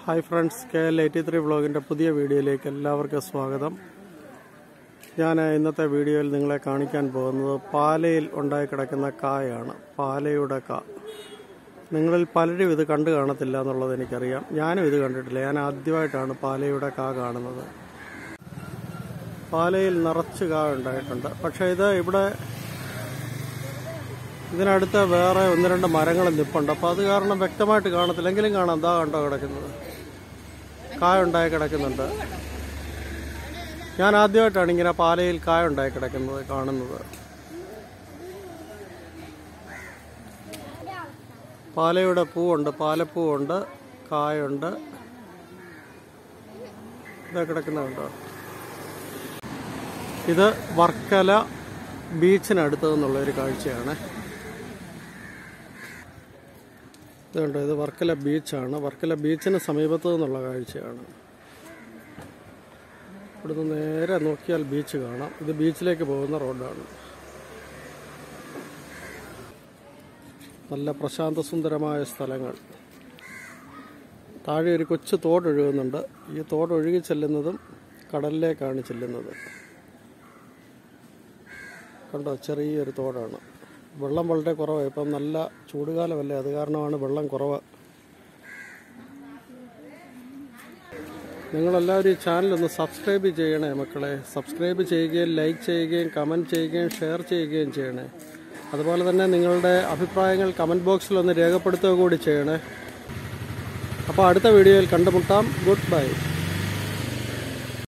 hi friends K L eighty three വ്ളോഗിൻ്റെ പുതിയ വീഡിയോയിലേക്ക് എല്ലാവർക്കും സ്വാഗതം ഞാൻ ഇന്നത്തെ വീഡിയോയിൽ നിങ്ങളെ കാണിക്കാൻ പോകുന്നത് പാലയിൽ ഉണ്ടായി കിടക്കുന്ന കായാണ് പാലയുടെ കാ നിങ്ങളിൽ പലരും ഇത് കണ്ടു കാണത്തില്ല എന്നുള്ളത് എനിക്കറിയാം ഞാനും ഇത് കണ്ടിട്ടില്ല ഞാൻ ആദ്യമായിട്ടാണ് പാലയുടെ കാ കാണുന്നത് പാലയിൽ നിറച്ച് കാ ഉണ്ടായിട്ടുണ്ട് പക്ഷേ ഇത് ഇവിടെ ഇതിനടുത്ത് വേറെ ഒന്ന് രണ്ട് മരങ്ങൾ നിപ്പുണ്ട് അപ്പോൾ അത് കാരണം വ്യക്തമായിട്ട് കാണത്തില്ല എങ്കിലും കാണാം എന്താ കണ്ടോ കിടക്കുന്നത് കായ ഉണ്ടായി കിടക്കുന്നുണ്ട് ഞാൻ ആദ്യമായിട്ടാണ് ഇങ്ങനെ പാലയിൽ കായ ഉണ്ടായി കിടക്കുന്നത് കാണുന്നത് പാലയുടെ പൂവുണ്ട് പാലപ്പൂവുണ്ട് കായുണ്ട് ഇതാ കിടക്കുന്നുണ്ടോ ഇത് വർക്കല ബീച്ചിനടുത്ത് നിന്നുള്ള ഒരു കാഴ്ചയാണ് ഇതുണ്ട് ഇത് വർക്കല ബീച്ചാണ് വർക്കല ബീച്ചിന് സമീപത്ത് നിന്നുള്ള കാഴ്ചയാണ് ഇവിടുന്ന് നേരെ നോക്കിയാൽ ബീച്ച് കാണാം ഇത് ബീച്ചിലേക്ക് പോകുന്ന റോഡാണ് നല്ല പ്രശാന്ത സുന്ദരമായ സ്ഥലങ്ങൾ താഴെ ഒരു കൊച്ചു തോടൊഴുകുന്നുണ്ട് ഈ തോടൊഴുകി ചെല്ലുന്നതും കടലിലേക്കാണ് ചെല്ലുന്നത് കണ്ടോ ചെറിയൊരു തോടാണ് വെള്ളം വളരെ കുറവാണ് ഇപ്പം നല്ല ചൂടുകാലമല്ലേ അത് കാരണമാണ് വെള്ളം കുറവ് നിങ്ങളെല്ലാവരും ഈ ചാനലൊന്ന് സബ്സ്ക്രൈബ് ചെയ്യണേ മക്കളെ സബ്സ്ക്രൈബ് ചെയ്യുകയും ലൈക്ക് ചെയ്യുകയും കമൻറ്റ് ചെയ്യുകയും ഷെയർ ചെയ്യുകയും ചെയ്യണേ അതുപോലെ തന്നെ നിങ്ങളുടെ അഭിപ്രായങ്ങൾ കമൻറ്റ് ബോക്സിൽ ഒന്ന് രേഖപ്പെടുത്തുക കൂടി ചെയ്യണേ അപ്പോൾ അടുത്ത വീഡിയോയിൽ കണ്ടുമുട്ടാം ഗുഡ് ബൈ